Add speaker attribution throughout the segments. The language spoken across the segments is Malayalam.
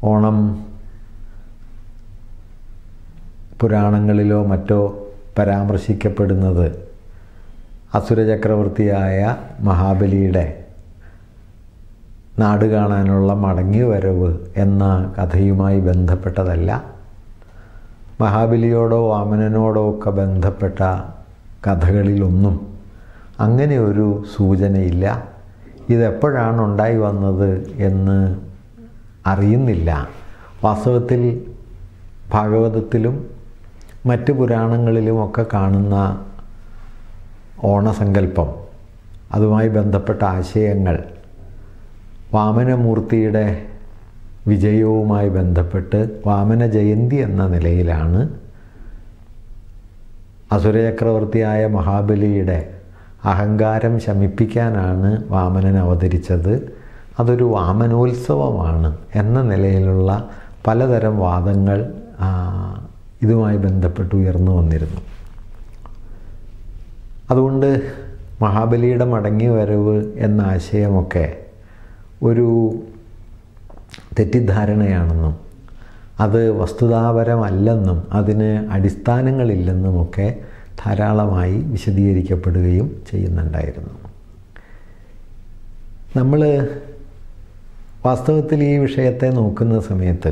Speaker 1: ഓണം പുരാണങ്ങളിലോ മറ്റോ പരാമർശിക്കപ്പെടുന്നത് അസുരചക്രവർത്തിയായ മഹാബലിയുടെ നാട് കാണാനുള്ള മടങ്ങിവരവ് എന്ന കഥയുമായി ബന്ധപ്പെട്ടതല്ല മഹാബലിയോടോ വാമനനോടോ ഒക്കെ ബന്ധപ്പെട്ട കഥകളിലൊന്നും അങ്ങനെ ഒരു സൂചനയില്ല ഇതെപ്പോഴാണ് ഉണ്ടായി വന്നത് എന്ന് അറിയുന്നില്ല വാസ്തവത്തിൽ ഭാഗവതത്തിലും മറ്റ് പുരാണങ്ങളിലുമൊക്കെ കാണുന്ന ഓണസങ്കല്പം അതുമായി ബന്ധപ്പെട്ട ആശയങ്ങൾ വാമനമൂർത്തിയുടെ വിജയവുമായി ബന്ധപ്പെട്ട് വാമന ജയന്തി എന്ന നിലയിലാണ് അസുരചക്രവർത്തിയായ മഹാബലിയുടെ അഹങ്കാരം ശമിപ്പിക്കാനാണ് വാമനൻ അവതരിച്ചത് അതൊരു വാമനോത്സവമാണ് എന്ന നിലയിലുള്ള പലതരം വാദങ്ങൾ ഇതുമായി ബന്ധപ്പെട്ട് ഉയർന്നു വന്നിരുന്നു അതുകൊണ്ട് മഹാബലിയുടെ മടങ്ങി വരവ് എന്ന ആശയമൊക്കെ ഒരു തെറ്റിദ്ധാരണയാണെന്നും അത് വസ്തുതാപരമല്ലെന്നും അതിന് അടിസ്ഥാനങ്ങളില്ലെന്നുമൊക്കെ ധാരാളമായി വിശദീകരിക്കപ്പെടുകയും ചെയ്യുന്നുണ്ടായിരുന്നു നമ്മൾ വാസ്തവത്തിൽ ഈ വിഷയത്തെ നോക്കുന്ന സമയത്ത്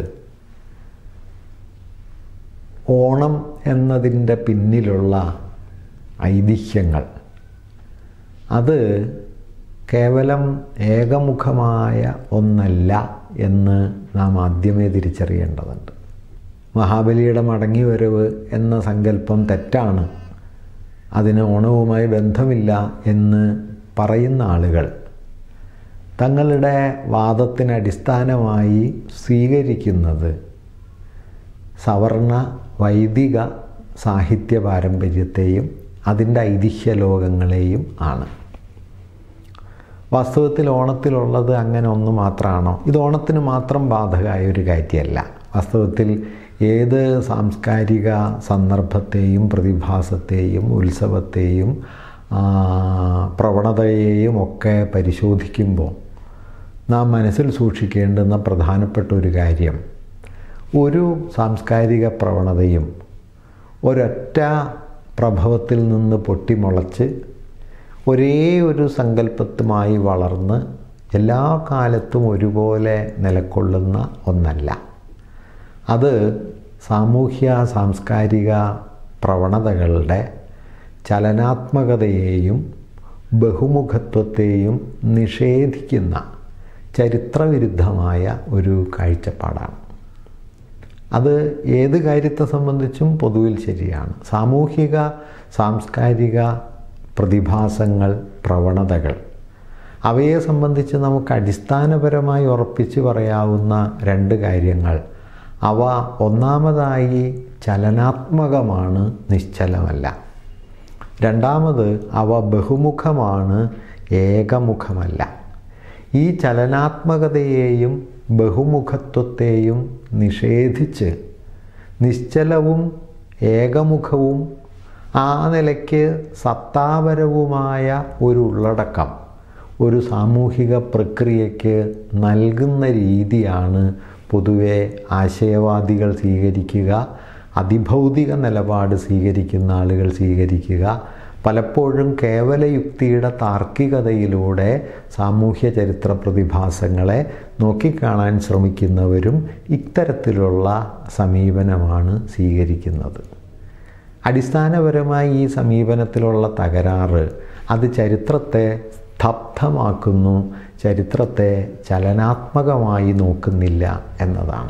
Speaker 1: ഓണം എന്നതിൻ്റെ പിന്നിലുള്ള ഐതിഹ്യങ്ങൾ അത് കേവലം ഏകമുഖമായ ഒന്നല്ല എന്ന് നാം ആദ്യമേ തിരിച്ചറിയേണ്ടതുണ്ട് മഹാബലിയുടെ മടങ്ങിവരവ് എന്ന സങ്കല്പം തെറ്റാണ് അതിന് ഓണവുമായി ബന്ധമില്ല എന്ന് പറയുന്ന ആളുകൾ തങ്ങളുടെ വാദത്തിന് അടിസ്ഥാനമായി സ്വീകരിക്കുന്നത് സവർണ വൈദിക സാഹിത്യ പാരമ്പര്യത്തെയും അതിൻ്റെ ഐതിഹ്യ ലോകങ്ങളെയും ആണ് വാസ്തവത്തിൽ ഓണത്തിലുള്ളത് അങ്ങനെ ഒന്ന് മാത്രമാണോ ഇത് ഓണത്തിന് മാത്രം ബാധകമായ ഒരു കാര്യമല്ല വാസ്തവത്തിൽ ഏത് സാംസ്കാരിക സന്ദർഭത്തെയും പ്രതിഭാസത്തെയും ഉത്സവത്തെയും പ്രവണതയെയും ഒക്കെ പരിശോധിക്കുമ്പോൾ നാം മനസ്സിൽ സൂക്ഷിക്കേണ്ടുന്ന പ്രധാനപ്പെട്ട ഒരു കാര്യം ഒരു സാംസ്കാരിക പ്രവണതയും ഒരൊറ്റ പ്രഭവത്തിൽ നിന്ന് പൊട്ടിമുളച്ച് ഒരേ ഒരു സങ്കല്പത്തുമായി വളർന്ന് എല്ലാ കാലത്തും ഒരുപോലെ നിലകൊള്ളുന്ന ഒന്നല്ല അത് സാമൂഹ്യ സാംസ്കാരിക പ്രവണതകളുടെ ചലനാത്മകതയെയും ബഹുമുഖത്വത്തെയും നിഷേധിക്കുന്ന ചരിത്രവിരുദ്ധമായ ഒരു കാഴ്ചപ്പാടാണ് അത് ഏത് കാര്യത്തെ സംബന്ധിച്ചും പൊതുവിൽ ശരിയാണ് സാമൂഹിക സാംസ്കാരിക പ്രതിഭാസങ്ങൾ പ്രവണതകൾ അവയെ സംബന്ധിച്ച് നമുക്ക് അടിസ്ഥാനപരമായി ഉറപ്പിച്ച് പറയാവുന്ന രണ്ട് കാര്യങ്ങൾ അവ ഒന്നാമതായി ചലനാത്മകമാണ് നിശ്ചലമല്ല രണ്ടാമത് അവ ബഹുമുഖമാണ് ഏകമുഖമല്ല ഈ ചലനാത്മകതയെയും ബഹുമുഖത്വത്തെയും നിഷേധിച്ച് നിശ്ചലവും ഏകമുഖവും ആ നിലയ്ക്ക് സത്താപരവുമായ ഒരു ഉള്ളടക്കം ഒരു സാമൂഹിക പ്രക്രിയയ്ക്ക് നൽകുന്ന രീതിയാണ് പൊതുവെ ആശയവാദികൾ സ്വീകരിക്കുക അതിഭൗതിക നിലപാട് സ്വീകരിക്കുന്ന ആളുകൾ സ്വീകരിക്കുക പലപ്പോഴും കേവല യുക്തിയുടെ താർക്കികതയിലൂടെ സാമൂഹ്യ ചരിത്ര പ്രതിഭാസങ്ങളെ നോക്കിക്കാണാൻ ശ്രമിക്കുന്നവരും ഇത്തരത്തിലുള്ള സമീപനമാണ് സ്വീകരിക്കുന്നത് അടിസ്ഥാനപരമായി ഈ സമീപനത്തിലുള്ള തകരാറ് അത് ചരിത്രത്തെ സ്തബ്ധമാക്കുന്നു ചരിത്രത്തെ ചലനാത്മകമായി നോക്കുന്നില്ല എന്നതാണ്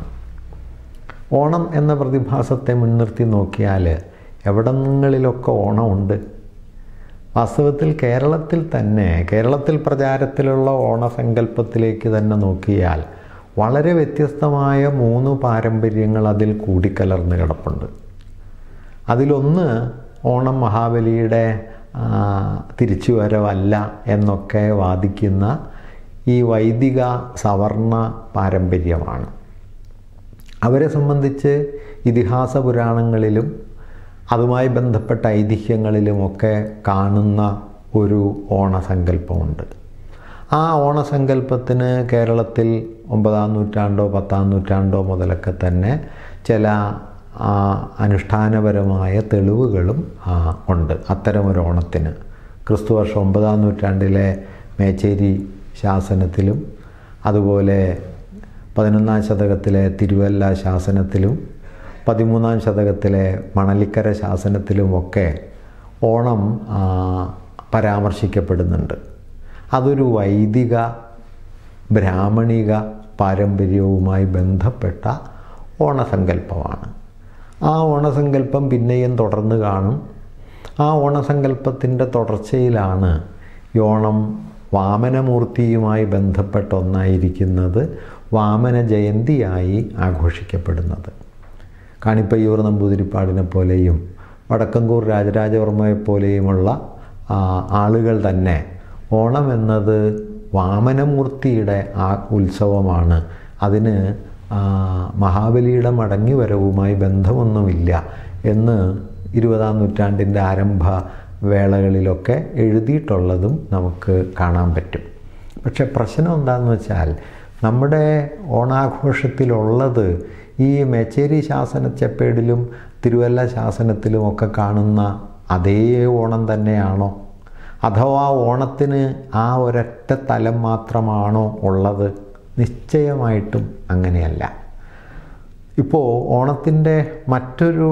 Speaker 1: ഓണം എന്ന പ്രതിഭാസത്തെ മുൻനിർത്തി നോക്കിയാൽ എവിടങ്ങളിലൊക്കെ ഓണമുണ്ട് വാസ്തവത്തിൽ കേരളത്തിൽ തന്നെ കേരളത്തിൽ പ്രചാരത്തിലുള്ള ഓണസങ്കല്പത്തിലേക്ക് തന്നെ നോക്കിയാൽ വളരെ വ്യത്യസ്തമായ മൂന്ന് പാരമ്പര്യങ്ങൾ അതിൽ കൂടിക്കലർന്ന് കിടപ്പുണ്ട് അതിലൊന്ന് ഓണം മഹാബലിയുടെ തിരിച്ചുവരവല്ല എന്നൊക്കെ വാദിക്കുന്ന ഈ വൈദിക സവർണ പാരമ്പര്യമാണ് അവരെ സംബന്ധിച്ച് ഇതിഹാസ പുരാണങ്ങളിലും അതുമായി ബന്ധപ്പെട്ട ഐതിഹ്യങ്ങളിലുമൊക്കെ കാണുന്ന ഒരു ഓണസങ്കല്പമുണ്ട് ആ ഓണസങ്കല്പത്തിന് കേരളത്തിൽ ഒമ്പതാം നൂറ്റാണ്ടോ പത്താം നൂറ്റാണ്ടോ മുതലൊക്കെ തന്നെ ചില ആ, അനുഷ്ഠാനപരമായ തെളിവുകളും ആ, ഉണ്ട് അത്തരമൊരു ഓണത്തിന് ക്രിസ്തുവർഷം ഒമ്പതാം നൂറ്റാണ്ടിലെ മേച്ചേരി ശാസനത്തിലും അതുപോലെ പതിനൊന്നാം ശതകത്തിലെ തിരുവല്ല ശാസനത്തിലും പതിമൂന്നാം ശതകത്തിലെ മണലിക്കര ശാസനത്തിലുമൊക്കെ ഓണം ആ, പരാമർശിക്കപ്പെടുന്നുണ്ട് അതൊരു വൈദിക ബ്രാഹ്മണിക പാരമ്പര്യവുമായി ബന്ധപ്പെട്ട ഓണസങ്കല്പമാണ് ആ ഓണസങ്കല്പം പിന്നെയും തുടർന്ന് കാണും ആ ഓണസങ്കല്പത്തിൻ്റെ തുടർച്ചയിലാണ് ഈ ഓണം വാമനമൂർത്തിയുമായി ബന്ധപ്പെട്ട ഒന്നായിരിക്കുന്നത് വാമന ജയന്തിയായി ആഘോഷിക്കപ്പെടുന്നത് കാണിപ്പയ്യൂർ നമ്പൂതിരിപ്പാടിനെ പോലെയും വടക്കങ്കൂർ രാജരാജവർമ്മയെപ്പോലെയുമുള്ള ആ, ആളുകൾ തന്നെ ഓണം എന്നത് വാമനമൂർത്തിയുടെ ആ ഉത്സവമാണ് അതിന് ആ, മഹാബലിയുടെ മടങ്ങിവരവുമായി ബന്ധമൊന്നുമില്ല എന്ന് ഇരുപതാം നൂറ്റാണ്ടിൻ്റെ ആരംഭ വേളകളിലൊക്കെ എഴുതിയിട്ടുള്ളതും നമുക്ക് കാണാൻ പറ്റും പക്ഷെ പ്രശ്നം എന്താണെന്ന് വെച്ചാൽ നമ്മുടെ ഓണാഘോഷത്തിലുള്ളത് ഈ മേച്ചേരി ശാസനച്ചപ്പേടിലും തിരുവല്ല ശാസനത്തിലും ഒക്കെ കാണുന്ന അതേ ഓണം തന്നെയാണോ അഥവാ ഓണത്തിന് ആ ഒരൊറ്റ തലം മാത്രമാണോ ഉള്ളത് നിശ്ചയമായിട്ടും അങ്ങനെയല്ല ഇപ്പോൾ ഓണത്തിൻ്റെ മറ്റൊരു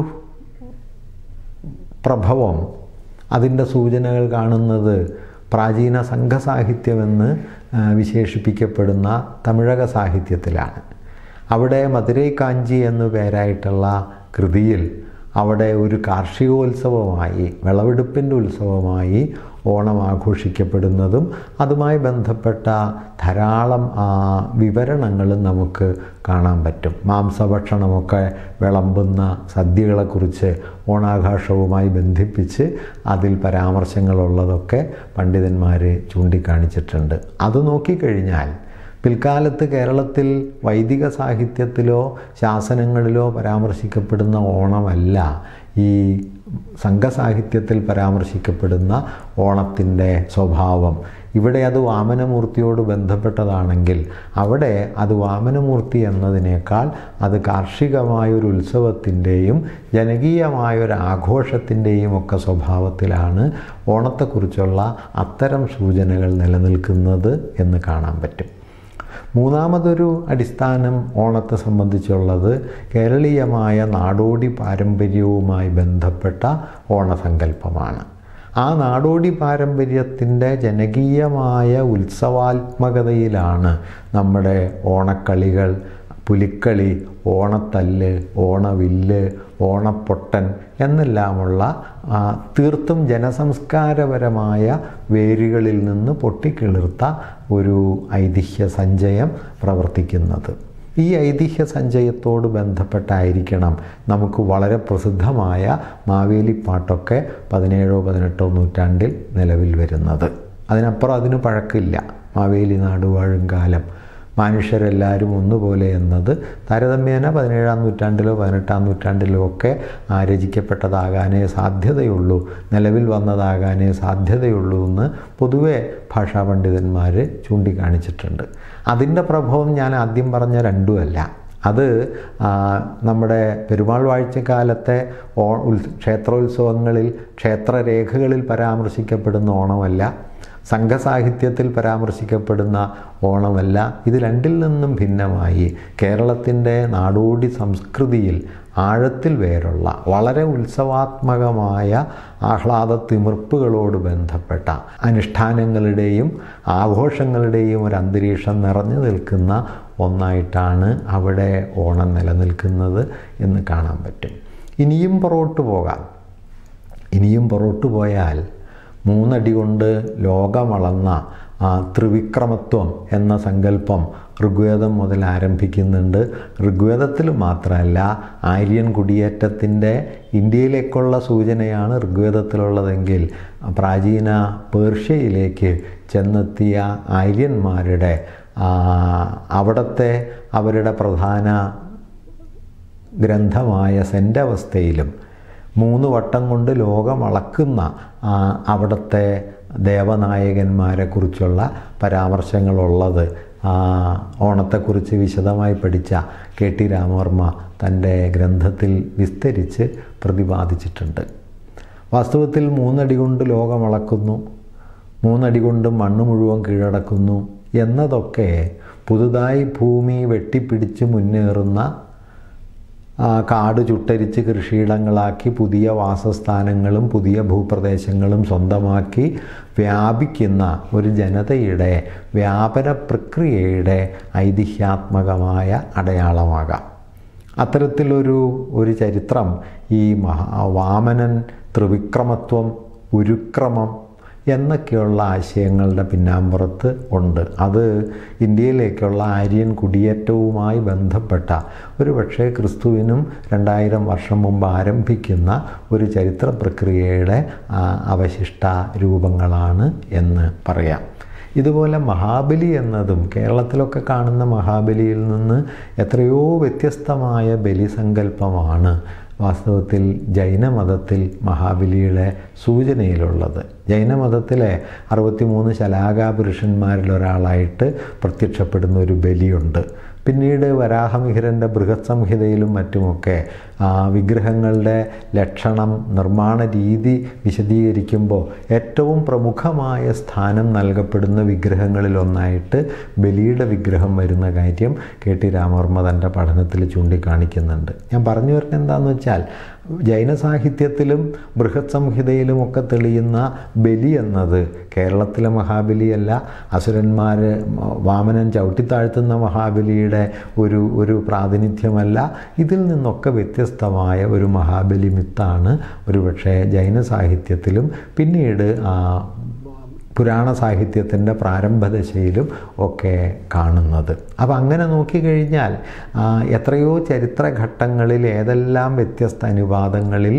Speaker 1: പ്രഭവം അതിൻ്റെ സൂചനകൾ കാണുന്നത് പ്രാചീന സംഘസാഹിത്യമെന്ന് ആ, വിശേഷിപ്പിക്കപ്പെടുന്ന തമിഴക സാഹിത്യത്തിലാണ് അവിടെ മധുരൈ കാഞ്ചി എന്നു പേരായിട്ടുള്ള കൃതിയിൽ അവിടെ ഒരു കാർഷികോത്സവമായി വിളവെടുപ്പിൻ്റെ ഉത്സവമായി ഓണം ആഘോഷിക്കപ്പെടുന്നതും അതുമായി ബന്ധപ്പെട്ട ധാരാളം ആ, വിവരണങ്ങളും നമുക്ക് കാണാൻ പറ്റും മാംസഭക്ഷണമൊക്കെ വിളമ്പുന്ന സദ്യകളെക്കുറിച്ച് ഓണാഘോഷവുമായി ബന്ധിപ്പിച്ച് അതിൽ പരാമർശങ്ങളുള്ളതൊക്കെ പണ്ഡിതന്മാർ ചൂണ്ടിക്കാണിച്ചിട്ടുണ്ട് അത് നോക്കിക്കഴിഞ്ഞാൽ പിൽക്കാലത്ത് കേരളത്തിൽ വൈദിക സാഹിത്യത്തിലോ ശാസനങ്ങളിലോ പരാമർശിക്കപ്പെടുന്ന ഓണമല്ല ഈ സംഘസാഹിത്യത്തിൽ പരാമർശിക്കപ്പെടുന്ന ഓണത്തിൻ്റെ സ്വഭാവം ഇവിടെ അത് വാമനമൂർത്തിയോട് ബന്ധപ്പെട്ടതാണെങ്കിൽ അവിടെ അത് വാമനമൂർത്തി എന്നതിനേക്കാൾ അത് കാർഷികമായൊരു ഉത്സവത്തിൻ്റെയും ജനകീയമായൊരു ആഘോഷത്തിൻ്റെയും ഒക്കെ സ്വഭാവത്തിലാണ് ഓണത്തെക്കുറിച്ചുള്ള അത്തരം സൂചനകൾ നിലനിൽക്കുന്നത് എന്ന് കാണാൻ പറ്റും മൂന്നാമതൊരു അടിസ്ഥാനം ഓണത്തെ സംബന്ധിച്ചുള്ളത് കേരളീയമായ നാടോടി പാരമ്പര്യവുമായി ബന്ധപ്പെട്ട ഓണസങ്കല്പമാണ് ആ നാടോടി പാരമ്പര്യത്തിൻ്റെ ജനകീയമായ ഉത്സവാത്മകതയിലാണ് നമ്മുടെ ഓണക്കളികൾ പുലിക്കളി ഓണത്തല്ല് ഓണവില്ല് ഓണപ്പൊട്ടൻ എന്നെല്ലാമുള്ള ആ, തീർത്തും ജനസംസ്കാരപരമായ വേരുകളിൽ നിന്ന് പൊട്ടിക്കിളിർത്ത ഒരു ഐതിഹ്യ സഞ്ചയം പ്രവർത്തിക്കുന്നത് ഈ ഐതിഹ്യ സഞ്ചയത്തോട് ബന്ധപ്പെട്ടായിരിക്കണം നമുക്ക് വളരെ പ്രസിദ്ധമായ മാവേലിപ്പാട്ടൊക്കെ പതിനേഴോ പതിനെട്ടോ നൂറ്റാണ്ടിൽ നിലവിൽ വരുന്നത് അതിനപ്പുറം അതിന് പഴക്കില്ല മാവേലി നാടുവാഴും കാലം മനുഷ്യരെല്ലാവരും ഒന്നുപോലെ എന്നത് താരതമ്യേന പതിനേഴാം നൂറ്റാണ്ടിലോ പതിനെട്ടാം നൂറ്റാണ്ടിലോ ഒക്കെ ആ, രചിക്കപ്പെട്ടതാകാനേ സാധ്യതയുള്ളൂ നിലവിൽ വന്നതാകാനേ സാധ്യതയുള്ളൂ എന്ന് പൊതുവെ ഭാഷാ പണ്ഡിതന്മാർ ചൂണ്ടിക്കാണിച്ചിട്ടുണ്ട് അതിൻ്റെ പ്രഭവം ഞാൻ ആദ്യം പറഞ്ഞ രണ്ടുമല്ല അത് ആ, നമ്മുടെ പെരുമാൾ വാഴ്ചക്കാലത്തെ ഓ ഉൽ ക്ഷേത്രോത്സവങ്ങളിൽ ക്ഷേത്രരേഖകളിൽ പരാമർശിക്കപ്പെടുന്ന ഓണമല്ല സംഘസാഹിത്യത്തിൽ പരാമർശിക്കപ്പെടുന്ന ഓണമല്ല ഇത് രണ്ടിൽ നിന്നും ഭിന്നമായി കേരളത്തിൻ്റെ നാടോടി സംസ്കൃതിയിൽ ആഴത്തിൽ വേരുള്ള വളരെ ഉത്സവാത്മകമായ ആഹ്ലാദ തിമിർപ്പുകളോട് ബന്ധപ്പെട്ട അനുഷ്ഠാനങ്ങളുടെയും ആഘോഷങ്ങളുടെയും ഒരു അന്തരീക്ഷം നിറഞ്ഞു നിൽക്കുന്ന ഒന്നായിട്ടാണ് അവിടെ ഓണം നിലനിൽക്കുന്നത് എന്ന് കാണാൻ പറ്റും ഇനിയും പുറകോട്ട് പോകാം ഇനിയും പുറകോട്ട് പോയാൽ മൂന്നടി കൊണ്ട് ലോകമളന്ന ആ ത്രിവിക്രമത്വം എന്ന സങ്കല്പം ഋഗ്വേദം മുതൽ ആരംഭിക്കുന്നുണ്ട് ഋഗ്വേദത്തിൽ മാത്രമല്ല ആര്യൻ കുടിയേറ്റത്തിൻ്റെ ഇന്ത്യയിലേക്കുള്ള സൂചനയാണ് ഋഗ്വേദത്തിലുള്ളതെങ്കിൽ പ്രാചീന പേർഷ്യയിലേക്ക് ചെന്നെത്തിയ ആര്യന്മാരുടെ ആ, അവിടുത്തെ അവരുടെ പ്രധാന ഗ്രന്ഥമായ സെൻ്റവസ്ഥയിലും മൂന്ന് വട്ടം കൊണ്ട് ലോകം അളക്കുന്ന ആ, അവിടുത്തെ ദേവനായകന്മാരെക്കുറിച്ചുള്ള പരാമർശങ്ങളുള്ളത് ഓണത്തെക്കുറിച്ച് വിശദമായി പഠിച്ച കെ ടി രാമവർമ്മ തൻ്റെ ഗ്രന്ഥത്തിൽ വിസ്തരിച്ച് പ്രതിപാദിച്ചിട്ടുണ്ട് വാസ്തവത്തിൽ മൂന്നടി കൊണ്ട് ലോകം അളക്കുന്നു മൂന്നടി കൊണ്ട് മണ്ണ് മുഴുവൻ കീഴടക്കുന്നു എന്നതൊക്കെ പുതുതായി ഭൂമി വെട്ടിപ്പിടിച്ച് മുന്നേറുന്ന കാട് ചുട്ടരിച്ച് കൃഷിയിടങ്ങളാക്കി പുതിയ വാസസ്ഥാനങ്ങളും പുതിയ ഭൂപ്രദേശങ്ങളും സ്വന്തമാക്കി വ്യാപിക്കുന്ന ഒരു ജനതയുടെ വ്യാപന പ്രക്രിയയുടെ ഐതിഹ്യാത്മകമായ അടയാളമാകാം അത്തരത്തിലൊരു ഒരു ചരിത്രം ഈ മഹാ വാമനൻ ത്രിവിക്രമത്വം ഉരുക്രമം എന്നൊക്കെയുള്ള ആശയങ്ങളുടെ പിന്നാമ്പുറത്ത് ഉണ്ട് അത് ഇന്ത്യയിലേക്കുള്ള ആര്യൻ കുടിയേറ്റവുമായി ബന്ധപ്പെട്ട ഒരു പക്ഷേ ക്രിസ്തുവിനും രണ്ടായിരം വർഷം മുമ്പ് ആരംഭിക്കുന്ന ഒരു ചരിത്ര പ്രക്രിയയുടെ അവശിഷ്ട രൂപങ്ങളാണ് എന്ന് പറയാം ഇതുപോലെ മഹാബലി എന്നതും കേരളത്തിലൊക്കെ കാണുന്ന മഹാബലിയിൽ നിന്ന് എത്രയോ വ്യത്യസ്തമായ ബലിസങ്കല്പമാണ് വാസ്തവത്തിൽ ജൈനമതത്തിൽ മഹാബലിയുടെ സൂചനയിലുള്ളത് ജൈനമതത്തിലെ അറുപത്തിമൂന്ന് ശലാകാ പുരുഷന്മാരിൽ ഒരാളായിട്ട് പ്രത്യക്ഷപ്പെടുന്ന ഒരു ബലിയുണ്ട് പിന്നീട് വരാഹമിഹിരൻ്റെ ബൃഹത് സംഹിതയിലും മറ്റുമൊക്കെ വിഗ്രഹങ്ങളുടെ ലക്ഷണം നിർമ്മാണ രീതി വിശദീകരിക്കുമ്പോൾ ഏറ്റവും പ്രമുഖമായ സ്ഥാനം നൽകപ്പെടുന്ന വിഗ്രഹങ്ങളിലൊന്നായിട്ട് ബലിയുടെ വിഗ്രഹം വരുന്ന കാര്യം കെ ടി രാമവർമ്മ തൻ്റെ പഠനത്തിൽ ചൂണ്ടിക്കാണിക്കുന്നുണ്ട് ഞാൻ പറഞ്ഞു വരുന്നത് എന്താണെന്ന് വെച്ചാൽ ജൈന സാഹിത്യത്തിലും ബൃഹത് സംഹിതയിലുമൊക്കെ തെളിയുന്ന ബലി എന്നത് കേരളത്തിലെ മഹാബലിയല്ല അസുരന്മാർ വാമനൻ ചവിട്ടിത്താഴ്ത്തുന്ന മഹാബലിയുടെ ഒരു ഒരു പ്രാതിനിധ്യമല്ല ഇതിൽ നിന്നൊക്കെ വ്യത്യസ്തമായ ഒരു മഹാബലി മിത്താണ് ഒരുപക്ഷെ ജൈന സാഹിത്യത്തിലും പിന്നീട് പുരാണ സാഹിത്യത്തിൻ്റെ പ്രാരംഭദശയിലും ഒക്കെ കാണുന്നത് അപ്പോൾ അങ്ങനെ നോക്കിക്കഴിഞ്ഞാൽ എത്രയോ ചരിത്രഘട്ടങ്ങളിൽ ഏതെല്ലാം വ്യത്യസ്ത അനുവാദങ്ങളിൽ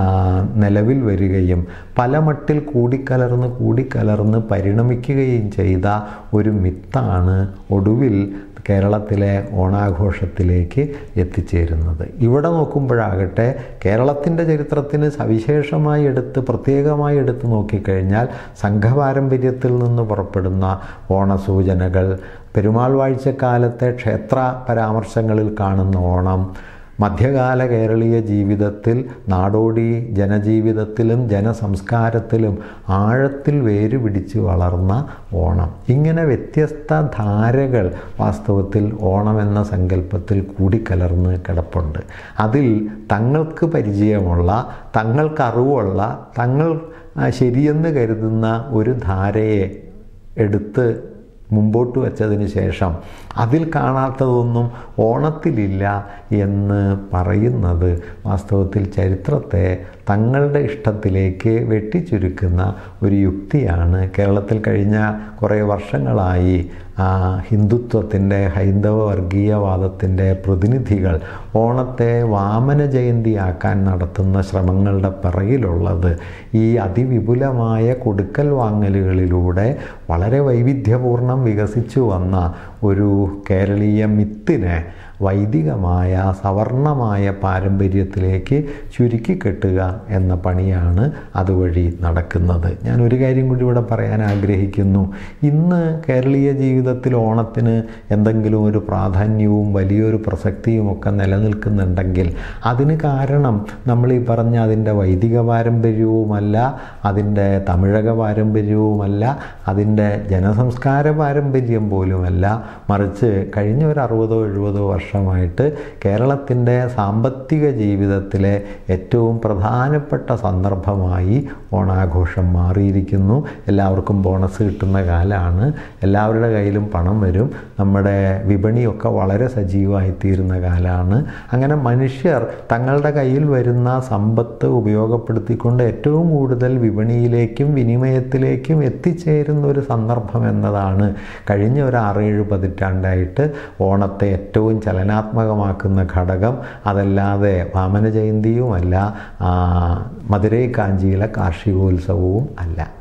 Speaker 1: നിലവിൽ വരികയും പല മട്ടിൽ കൂടിക്കലർന്ന് കൂടിക്കലർന്ന് പരിണമിക്കുകയും ചെയ്ത ഒരു മിത്താണ് ഒടുവിൽ കേരളത്തിലെ ഓണാഘോഷത്തിലേക്ക് എത്തിച്ചേരുന്നത് ഇവിടെ നോക്കുമ്പോഴാകട്ടെ കേരളത്തിൻ്റെ ചരിത്രത്തിന് സവിശേഷമായി എടുത്ത് പ്രത്യേകമായി എടുത്ത് നോക്കിക്കഴിഞ്ഞാൽ സംഘപാരമ്പര്യത്തിൽ നിന്ന് പുറപ്പെടുന്ന ഓണസൂചനകൾ പെരുമാൾ വാഴ്ചക്കാലത്തെ ക്ഷേത്ര പരാമർശങ്ങളിൽ കാണുന്ന ഓണം മധ്യകാല കേരളീയ ജീവിതത്തിൽ നാടോടി ജനജീവിതത്തിലും ജനസംസ്കാരത്തിലും ആഴത്തിൽ വേരുപിടിച്ച് വളർന്ന ഓണം ഇങ്ങനെ വ്യത്യസ്ത ധാരകൾ വാസ്തവത്തിൽ ഓണം എന്ന സങ്കല്പത്തിൽ കൂടിക്കലർന്ന് കിടപ്പുണ്ട് അതിൽ തങ്ങൾക്ക് പരിചയമുള്ള തങ്ങൾക്കറിവുള്ള തങ്ങൾ ശരിയെന്ന് കരുതുന്ന ഒരു ധാരയെ എടുത്ത് മുമ്പോട്ട് വച്ചതിന് ശേഷം അതിൽ കാണാത്തതൊന്നും ഓണത്തിലില്ല എന്ന് പറയുന്നത് വാസ്തവത്തിൽ ചരിത്രത്തെ തങ്ങളുടെ ഇഷ്ടത്തിലേക്ക് വെട്ടിച്ചുരുക്കുന്ന ഒരു യുക്തിയാണ് കേരളത്തിൽ കഴിഞ്ഞ കുറേ വർഷങ്ങളായി ഹിന്ദുത്വത്തിൻ്റെ ഹൈന്ദവ വർഗീയവാദത്തിൻ്റെ പ്രതിനിധികൾ ഓണത്തെ വാമന ജയന്തിയാക്കാൻ നടത്തുന്ന ശ്രമങ്ങളുടെ പിറകിലുള്ളത് ഈ അതിവിപുലമായ കൊടുക്കൽ വാങ്ങലുകളിലൂടെ വളരെ വൈവിധ്യപൂർണ്ണം വികസിച്ചു വന്ന ഒരു കേരളീയ മിത്തിനെ വൈദികമായ സവർണമായ പാരമ്പര്യത്തിലേക്ക് ചുരുക്കിക്കെട്ടുക എന്ന പണിയാണ് അതുവഴി നടക്കുന്നത് ഞാൻ ഒരു കാര്യം കൂടി ഇവിടെ പറയാൻ ആഗ്രഹിക്കുന്നു ഇന്ന് കേരളീയ ജീവിതത്തിൽ ഓണത്തിന് എന്തെങ്കിലും ഒരു പ്രാധാന്യവും വലിയൊരു പ്രസക്തിയും ഒക്കെ നിലനിൽക്കുന്നുണ്ടെങ്കിൽ അതിന് കാരണം നമ്മൾ ഈ പറഞ്ഞ അതിൻ്റെ വൈദിക പാരമ്പര്യവുമല്ല അതിൻ്റെ തമിഴക പാരമ്പര്യവുമല്ല അതിൻ്റെ ജനസംസ്കാര പാരമ്പര്യം പോലുമല്ല മറിച്ച് കഴിഞ്ഞ ഒരു അറുപതോ എഴുപതോ വർഷമായിട്ട് കേരളത്തിൻ്റെ സാമ്പത്തിക ജീവിതത്തിലെ ഏറ്റവും പ്രധാനപ്പെട്ട സന്ദർഭമായി ഓണാഘോഷം മാറിയിരിക്കുന്നു എല്ലാവർക്കും ബോണസ് കിട്ടുന്ന കാലമാണ് എല്ലാവരുടെ കയ്യിലും പണം വരും നമ്മുടെ വിപണിയൊക്കെ വളരെ സജീവമായിത്തീരുന്ന കാലമാണ് അങ്ങനെ മനുഷ്യർ തങ്ങളുടെ കയ്യിൽ വരുന്ന സമ്പത്ത് ഉപയോഗപ്പെടുത്തിക്കൊണ്ട് ഏറ്റവും കൂടുതൽ വിപണിയിലേക്കും വിനിമയത്തിലേക്കും എത്തിച്ചേരുന്ന ഒരു സന്ദർഭം എന്നതാണ് കഴിഞ്ഞ ഒരു ആറേഴ് പതിറ്റാണ്ടായിട്ട് ഓണത്തെ ഏറ്റവും ചലനാത്മകമാക്കുന്ന ഘടകം അതല്ലാതെ വാമന ജയന്തിയുമല്ല മധുരൈ കാഞ്ചിയിലെ കാർഷികോത്സവവും അല്ല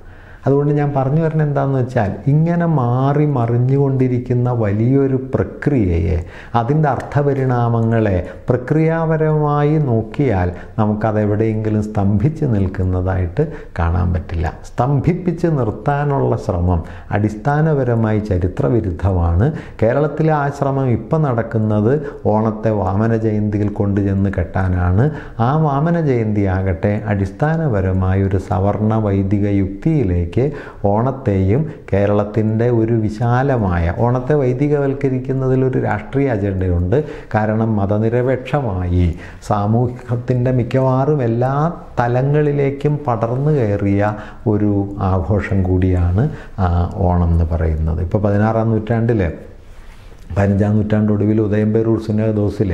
Speaker 1: അതുകൊണ്ട് ഞാൻ പറഞ്ഞു വരുന്നത് എന്താണെന്ന് വെച്ചാൽ ഇങ്ങനെ മാറി മറിഞ്ഞുകൊണ്ടിരിക്കുന്ന വലിയൊരു പ്രക്രിയയെ അതിൻ്റെ അർത്ഥപരിണാമങ്ങളെ പ്രക്രിയാപരമായി നോക്കിയാൽ നമുക്കതെവിടെയെങ്കിലും സ്തംഭിച്ച് നിൽക്കുന്നതായിട്ട് കാണാൻ പറ്റില്ല സ്തംഭിപ്പിച്ച് നിർത്താനുള്ള ശ്രമം അടിസ്ഥാനപരമായി ചരിത്രവിരുദ്ധമാണ് കേരളത്തിലെ ആ ശ്രമം ഇപ്പം നടക്കുന്നത് ഓണത്തെ വാമന ജയന്തിയിൽ കൊണ്ടുചെന്ന് കെട്ടാനാണ് ആ വാമന ജയന്തി ആകട്ടെ അടിസ്ഥാനപരമായ ഒരു സവർണ വൈദിക യുക്തിയിലേക്ക് ഓണത്തെയും കേരളത്തിൻ്റെ ഒരു വിശാലമായ ഓണത്തെ വൈദികവൽക്കരിക്കുന്നതിൽ ഒരു രാഷ്ട്രീയ അജണ്ടയുണ്ട് കാരണം മതനിരപേക്ഷമായി സമൂഹത്തിൻ്റെ മിക്കവാറും എല്ലാ തലങ്ങളിലേക്കും പടർന്നു കയറിയ ഒരു ആഘോഷം കൂടിയാണ് ആ, ഓണം എന്ന് പറയുന്നത് ഇപ്പോൾ പതിനാറാം നൂറ്റാണ്ടിൽ പതിനഞ്ചാം നൂറ്റാണ്ടൊടുവിൽ ഉദയംപേരൂർ സുന്നദോസിൽ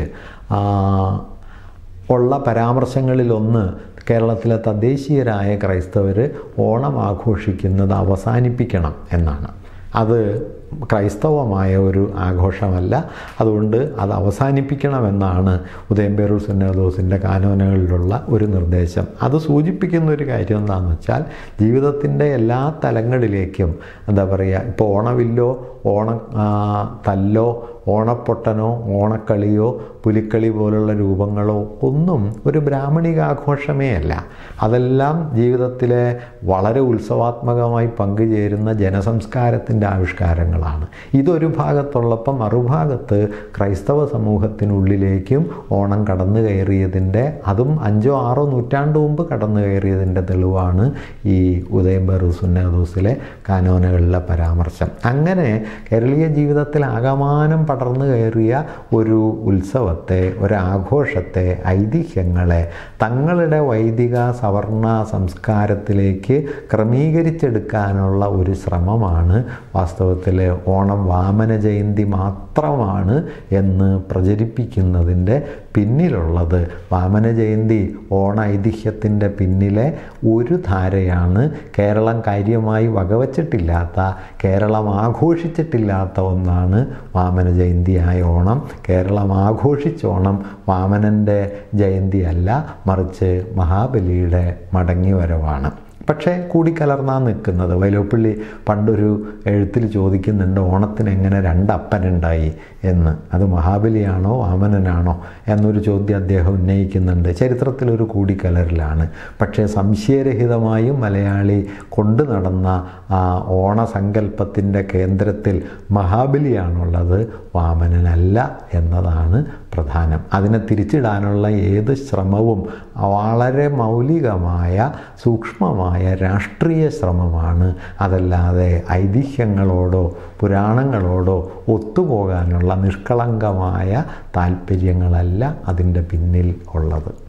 Speaker 1: ഉള്ള പരാമർശങ്ങളിലൊന്ന് കേരളത്തിലെ തദ്ദേശീയരായ ക്രൈസ്തവർ ഓണം ആഘോഷിക്കുന്നത് അവസാനിപ്പിക്കണം എന്നാണ് അത് ക്രൈസ്തവമായ ഒരു ആഘോഷമല്ല അതുകൊണ്ട് അത് അവസാനിപ്പിക്കണമെന്നാണ് ഉദയംപേരൂർ സുന്നദോസിൻ്റെ കാനോനകളിലുള്ള ഒരു നിർദ്ദേശം അത് സൂചിപ്പിക്കുന്ന ഒരു കാര്യം എന്താണെന്ന് വെച്ചാൽ ജീവിതത്തിൻ്റെ എല്ലാ തലങ്ങളിലേക്കും എന്താ പറയുക ഇപ്പോൾ ഓണവില്ലോ ഓണ ആ, തല്ലോ ഓണപ്പൊട്ടനോ ഓണക്കളിയോ പുലിക്കളി പോലുള്ള രൂപങ്ങളോ ഒന്നും ഒരു ബ്രാഹ്മണിക ആഘോഷമേ അല്ല അതെല്ലാം ജീവിതത്തിലെ വളരെ ഉത്സവാത്മകമായി പങ്കുചേരുന്ന ജനസംസ്കാരത്തിൻ്റെ ആവിഷ്കാരങ്ങളാണ് ഇതൊരു ഭാഗത്തുള്ളപ്പം മറുഭാഗത്ത് ക്രൈസ്തവ സമൂഹത്തിനുള്ളിലേക്കും ഓണം കടന്നു കയറിയതിൻ്റെ അതും അഞ്ചോ ആറോ നൂറ്റാണ്ട് മുമ്പ് കടന്നു കയറിയതിൻ്റെ തെളിവാണ് ഈ ഉദയംബറു സുന്നദോസിലെ കാനോനകളിലെ പരാമർശം അങ്ങനെ കേരളീയ ജീവിതത്തിൽ ആകമാനം പടർന്നു കയറിയ ഒരു ഉത്സവത്തെ ഒരാഘോഷത്തെ ഐതിഹ്യങ്ങളെ തങ്ങളുടെ വൈദിക സവർണ സംസ്കാരത്തിലേക്ക് ക്രമീകരിച്ചെടുക്കാനുള്ള ഒരു ശ്രമമാണ് വാസ്തവത്തിൽ ഓണം വാമന ജയന്തി മാത്രമാണ് എന്ന് പ്രചരിപ്പിക്കുന്നതിൻ്റെ പിന്നിലുള്ളത് വാമന ജയന്തി ഓണ ഐതിഹ്യത്തിൻ്റെ പിന്നിലെ ഒരു ധാരയാണ് കേരളം കാര്യമായി വകവച്ചിട്ടില്ലാത്ത കേരളം ആഘോഷിച്ചിട്ടില്ലാത്ത ഒന്നാണ് വാമന ജയന്തിയായ ഓണം കേരളം ആഘോഷിച്ച ഓണം വാമനൻ്റെ ജയന്തിയല്ല മറിച്ച് മഹാബലിയുടെ മടങ്ങിവരവാണ് പക്ഷേ കൂടിക്കലർന്നാണ് നിൽക്കുന്നത് വൈലോപ്പള്ളി പണ്ടൊരു എഴുത്തിൽ ചോദിക്കുന്നുണ്ട് ഓണത്തിന് എങ്ങനെ രണ്ടപ്പനുണ്ടായി എന്ന് അത് മഹാബലിയാണോ വാമനനാണോ എന്നൊരു ചോദ്യം അദ്ദേഹം ഉന്നയിക്കുന്നുണ്ട് ചരിത്രത്തിലൊരു കൂടിക്കലറിലാണ് പക്ഷേ സംശയരഹിതമായും മലയാളി കൊണ്ടു നടന്ന ആ ഓണസങ്കല്പത്തിൻ്റെ കേന്ദ്രത്തിൽ മഹാബലിയാണുള്ളത് വാമനനല്ല എന്നതാണ് പ്രധാനം അതിനെ തിരിച്ചിടാനുള്ള ഏത് ശ്രമവും വളരെ മൗലികമായ സൂക്ഷ്മമായ രാഷ്ട്രീയ ശ്രമമാണ് അതല്ലാതെ ഐതിഹ്യങ്ങളോടോ പുരാണങ്ങളോടോ ഒത്തുപോകാനുള്ള നിഷ്കളങ്കമായ താല്പര്യങ്ങളല്ല അതിൻ്റെ പിന്നിൽ ഉള്ളത്